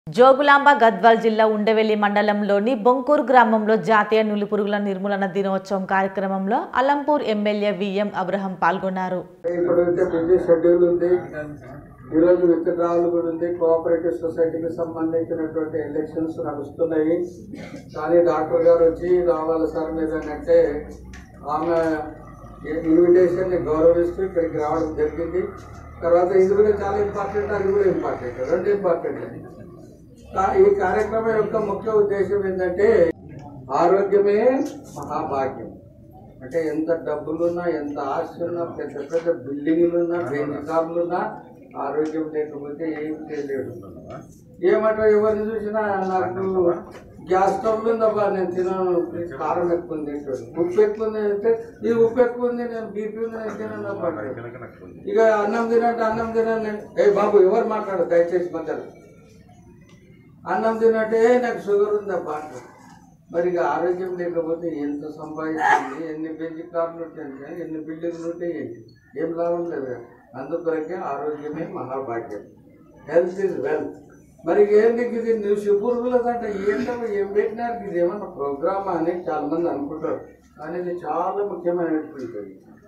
జోగులాంబ గద్వాల్ జిల్లా ఉండవెల్లి మండలంలోని బొంకూరు గ్రామంలో జాతీయ నులిపురుగుల నిర్మూలన దినోత్సవం కార్యక్రమంలో అలంపూర్ ఎమ్మెల్యే విఎం అబ్రహం పాల్గొన్నారు ఇప్పుడైతే బిజీ షెడ్యూల్ ఉంది ఈరోజు విత్డ్రావల్ కూడా ఉంది కోఆపరేటివ్ సొసైటీకి సంబంధించినటువంటి ఎలక్షన్స్ నడుస్తున్నాయి కానీ డాక్టర్ గారు వచ్చి రావాలి సార్ మీరు అని అంటే ఆమె ఇన్విటేషన్ని గౌరవిస్తూ ఇక్కడికి రావడం జరిగింది తర్వాత ఇది కూడా చాలా ఇంపార్టెంట్ అది కూడా ఇంపార్టెంట్ రెండు ఇంపార్టెంట్ కా- ఈ కార్యక్రమం యొక్క ముఖ్య ఉద్దేశం ఏంటంటే ఆరోగ్యమే మహాభాగ్యం అంటే ఎంత డబ్బులున్నా ఎంత ఆస్తి ఉన్నా పెద్ద పెద్ద బిల్డింగ్లు ఉన్నా బెంచ్ కార్లు ఉన్నా ఆరోగ్యం లేకపోతే ఏం చేయలేడు ఏమంటారు ఎవరిని చూసినా నాకు గ్యాస్ స్టవ్లు ఉందబ్బా నేను తినను కారం ఎక్కువ ఉంది తింటాడు ఉప్పు ఎక్కువ ఉంది అంటే ఈ ఉప్పు ఎక్కువ ఉంది నేను బీపీ ఉంది నేను తినను అబ్బా అంటాడు. ఇక అన్నం తినంటే అన్నం తినను నేను ఏ బాబు ఎవరు మాట్లాడు దయచేసి మధ్యలో అన్నం తినంటే "ఏ, నాకు షుగర్ ఉందబ్బా అంటాడు. మరి ఇక ఆరోగ్యం లేకపోతే ఎంత సంపాదిస్తుంది ఎన్ని బెంచ్ కార్లు ఉంటాయి ఎన్ని బిల్డింగ్లు ఉంటాయి ఏంటి ఏం లాభం లేదు కదా. అందుకొరకే ఆరోగ్యమే మహాభాగ్యం హెల్త్ ఇస్ వెల్త్ మరి ఏంటి ఇది నువ్వు శుభ్రులదంట ఏంటో ఏం పెట్టినారు ఇది ఏమన్నా ప్రోగ్రామా అని చాలా మంది అనుకుంటారు కానీ ఇది చాలా ముఖ్యమైనటువంటిది